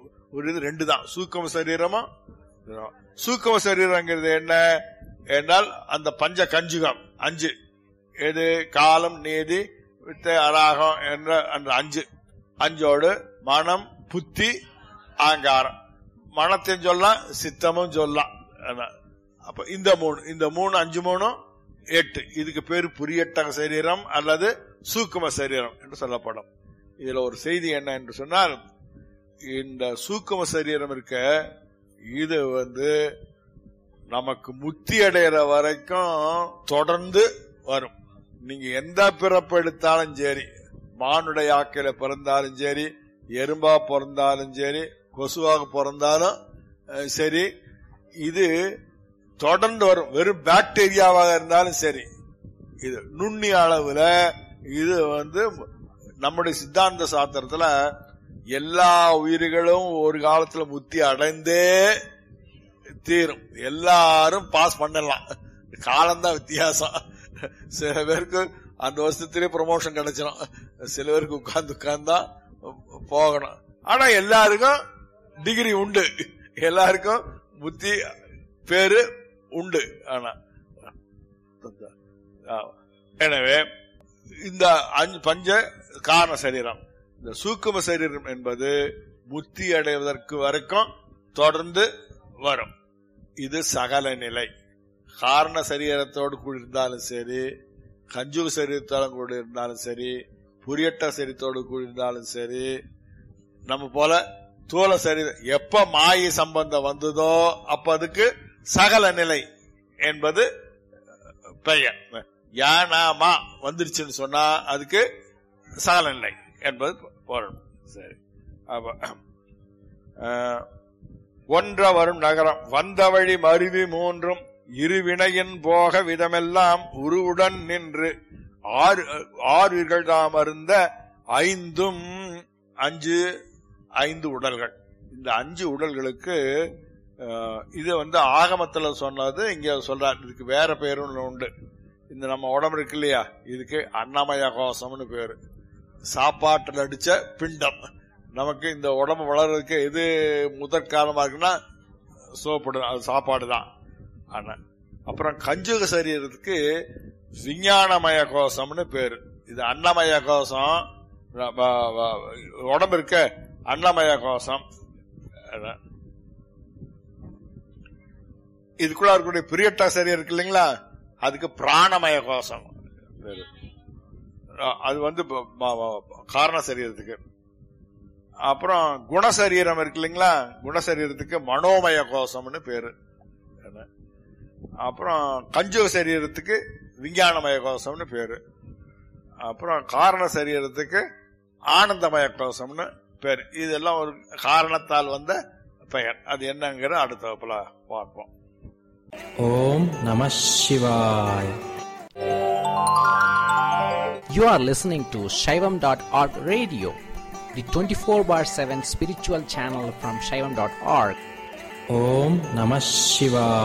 ஒரு இது ரெண்டு தான் சூக்கம சரீரமும் இதுதான். சூக்கம சரீரங்கிறது என்ன என்றால் அந்த பஞ்ச கஞ்சுகம் அஞ்சு எது காலம் நீதி வித்தை அராகம் என்ற அந்த அஞ்சு அஞ்சோடு மனம் புத்தி ஆங்காரம் மனத்தையும் சொல்லலாம் சித்தமும் சொல்லலாம் ஆனா, அப்ப இந்த மூணு இந்த மூணு அஞ்சு மூணும் எட்டு இதுக்கு பேரு புரியட்டக சரீரம் அல்லது சூக்கும சரீரம் என்று சொல்லப்படும் இதுல ஒரு செய்தி என்ன என்று சொன்னால் இந்த சூக்கும சரீரம் இருக்க இது வந்து நமக்கு முக்தி அடைகிற வரைக்கும் தொடர்ந்து வரும் நீங்க எந்த பிறப்பு எடுத்தாலும் சரி மானுடைய ஆக்கையில பிறந்தாலும் சரி எறும்பா பிறந்தாலும் சரி கொசுவாக பிறந்தாலும் அஹ், சரி இது தொடர்ந்து வரும் வெறும் பாக்டீரியாவாக இருந்தாலும் சரி இது நுண்ணி அளவுல இது வந்து நம்முடைய சித்தாந்த சாஸ்திரத்துல எல்லா உயிர்களும் ஒரு காலத்துல முத்தி அடைந்தே தீரும் எல்லாரும் பாஸ் பண்ணலாம் காலம்தான் வித்தியாசம் சில பேருக்கு அந்த வருஷத்திலே ப்ரமோஷன் கிடைச்சிடும் சில பேருக்கு உட்கார்ந்து உட்கார்ந்தா போகணும் ஆனா எல்லாருக்கும் டிகிரி உண்டு எல்லாருக்கும் புத்தி பேரு உண்டு ஆனா ஆ. எனவே இந்த அஞ்சு பஞ்ச காரண சரீரம் இந்த சூக்கும சரீரம் என்பது முத்தி அடைவதற்கு வரைக்கும் தொடர்ந்து வரும் இது சகல நிலை காரண சரீரத்தோடு கூட இருந்தாலும் சரி கஞ்சுக சரீரத்தோடு கூட இருந்தாலும் சரி புரியட்ட சரீரத்தோடு கூட இருந்தாலும் சரி நம்ம போல தோல சரீரம் எப்ப மாயை சம்பந்தம் வந்ததோ அப்ப அதுக்கு சகல நிலை என்பது பெயர் யானாமா வந்துருச்சுன்னு சொன்னா அதுக்கு சகல நிலை என்பது பொருள் சரி அப்ப அஹ், ஒன்ற வரும் நகரம் வந்த வழி மருவி மூன்றும் இருவினையின் போக விதமெல்லாம் உருவுடன் நின்று ஆறு ஆறுகள் தாம் அருந்த ஐந்தும் அஞ்சு ஐந்து உடல்கள் இந்த அஞ்சு உடல்களுக்கு அஹ், இது வந்து ஆகமத்துல சொன்னது இங்க சொல்றார் இதுக்கு வேற பேரும் ஒண்ணு உண்டு இந்த நம்ம உடம்பு இருக்கு இல்லையா இதுக்கு அன்னமய கோஷம்னு பேரு சாப்பாட்டில் அடிச்ச பிண்டம் நமக்கு இந்த உடம்பு வளர்றதுக்கு எது முதற் காரணமா இருக்குன்னா சோப்பிடு அது சாப்பாடு தான் ஆனா அப்புறம் கஞ்சுக சரீரத்துக்கு விஞ்ஞானமய கோஷம்னு பேரு இது அன்னமய கோஷம் வ- வ- வ- உடம்பு இருக்க அன்னமய கோஷம் அதான். இதுக்குள்ள இருக்கக்கூடிய பிரியட்டா சரீரம் இருக்கு இல்லைங்களா அதுக்கு பிராணமய கோஷம் பேரு அஹ் அது வந்து ப- ம- ம- காரண சரீரத்துக்கு அப்புறம் குணசரீரம் இருக்கு இல்லைங்களா குணசரீரத்துக்கு மனோமய கோஷம்னு பேரு என்ன? அப்புறம் கஞ்சுக சரீரத்துக்கு விஞ்ஞானமய கோஷம்னு பேரு அப்புறம் காரண சரீரத்துக்கு ஆனந்தமய கோஷம்னு பேர் இதெல்லாம் ஒரு காரணத்தால் வந்த பெயர் அது என்னங்கிற அடுத்த வகுப்புல பார்ப்போம் ஓம் நம சிவாய You are listening to Shaivam.org radio, the 24 bar 7 spiritual channel from Shaivam.org. ஓம் நம சிவாய